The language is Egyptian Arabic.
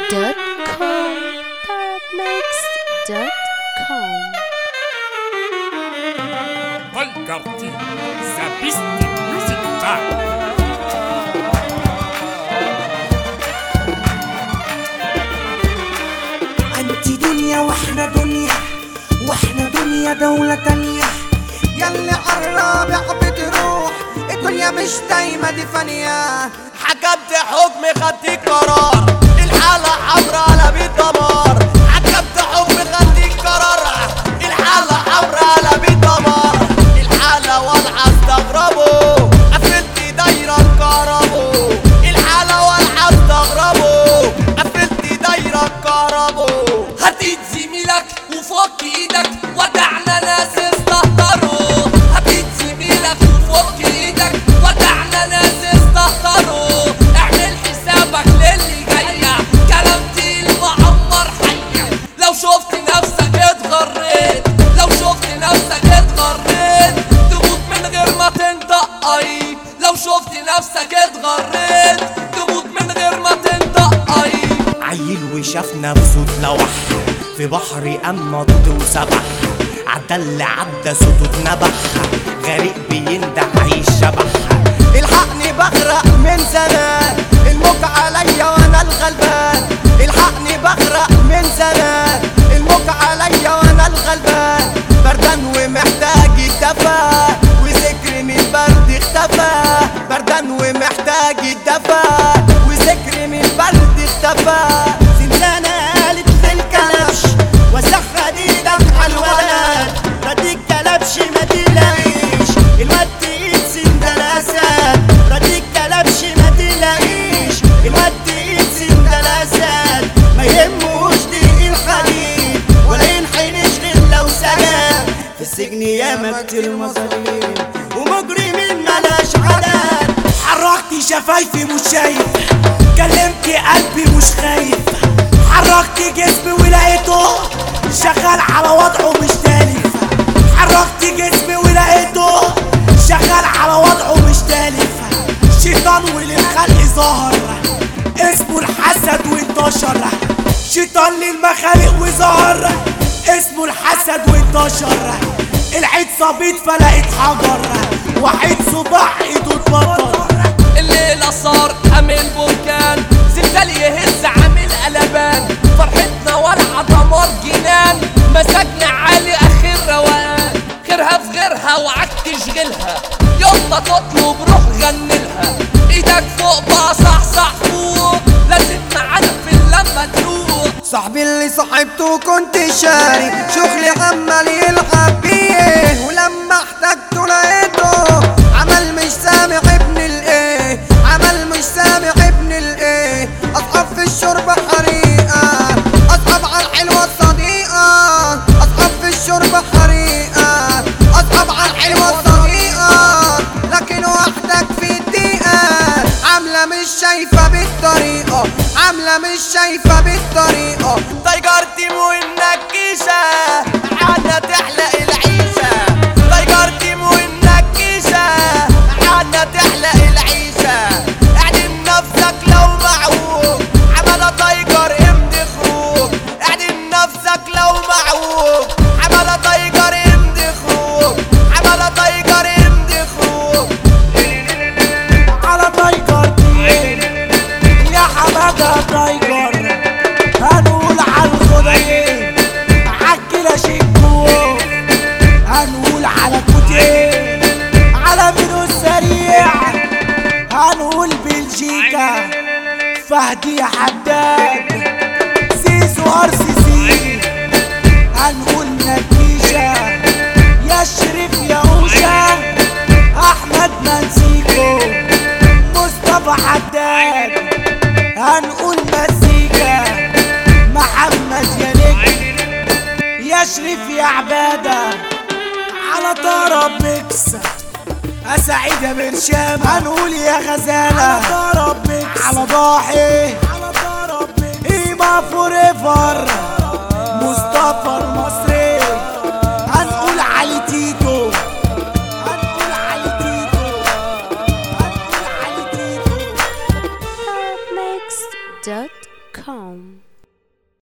Tarabmix.com Tarabmix.com Volcarty, sa piste musicale. انت دنيا واحنا دنيا واحنا دنيا دولة تانية ياللي عالرابع بتروح الدنيا مش دايما دي فانية حكمت حكم خدت قرار الحالة حمرا على بيت دمار حكمت حكم خدت قرار الحالة حمرا على بيت دمار الحالة واضحة استغربوا قفلت دايرة الكهربو الحالة واضحة استغربوا قفلت دايرة الكهربو هديت زميلك وفك ايدك ودعنا ناس استهتروا هديت زميلك وفك ايدك ودعنا ناس استهتروا اعمل حسابك للي جاية كلام تقيل معمر حية لو شفت نفسك اتغريت لو شفت نفسك اتغريت تموت من غير ما تنطق اي لو شفت نفسك اتغريت تموت من غير ما تنطق اي عيل وشاف نفسه اتلوح في بحر قام نط وسبح عدى اللي عدى صوته اتنبح غريق بيندع عيش شبح الحقني بغرق من زمان الموج عليا وانا الغلبان الحقني بغرق من زمان الموج عليا وانا الغلبان بردان ومحتاج يدفى وذكري من البرد اختفى بردان ومحتاج يدفى وذكري من البرد اختفى زنزانة قالت في الكلبش وسخ ايدك على الولد رديك كلبش ما تلاقيش الواد تقيل سندلاسات رديك كلبش ما تلاقيش الواد تقيل سندلاسات ما يهموش دي الحديد ولا ينحنش غير لو سجان في السجن ياما كتير مظالم ومجرمين ملاش عدد حركت شفايفي مش شايف كلمت قلبي مش خايف حركت جسمي ولقيته شغال على وضعه مش تالف حركت جسمي ولقيته شغال على وضعه مش تالف شيطان وللخلق ظهر اسمه الحسد وانتشر شيطان للمخالق وظهر اسمه الحسد وانتشر العيد صبيت فلقيت حجر وحيد صباع ايده اتبطر الليلة صار أمين بركان زلزال يهز عامل قلبان فرحتنا ولع دمار جنان مساجنا عالي أخير روقان خيرها في غيرها وعك تشغلها يلا تطلب روح غنلها ايدك فوق بقى صح صح فوق لازم معانا في اللمة تروح صاحبي اللي صاحبته كنت شاري شغلي عمال يلعب بيه ولما احتجته لقيته عمل مش سامع ابن الايه عمل مش سامع ابن الايه اصحاب في الشرب حريقه اصحاب على الحلوه الصديقه اصحاب في الشرب حريقه اصحاب على الحلوه الصديقه لكن وحدك في الدقيقه عامله مش شايفه بالطريقه عامله مش شايفه بالطريقه طيجرتي والنكيشة عنا تحلق العيشة طيجرتي والنكيشة عنا تحلق العيشة اعدم نفسك لو معوق عمل طيجر امضي خروج اعدم نفسك لو معوق عمل طيجر امضي خروج عمل طيجر امضي خروج على تايجر يا حمادة تايجر هنقول على الخدعين عكلا شيكو هنقول على كوتين على مينو السريع هنقول بلجيكا فهدي حداد زيزو ار سي سي هنقول نكيشة يا شريف يا اوشا احمد منسيكو مصطفى حداد هنقول مزيكا محمد يا نجم يا شريف يا عبادة على طرب ميكس أسعيد يا برشام هنقول يا غزالة على طرب ميكس على ضاحي على طرب ميكس إيما فور ايفر مصطفى المصري هنقول علي تيتو هنقول علي تيتو هنقول علي تيتو Tarabmix.com com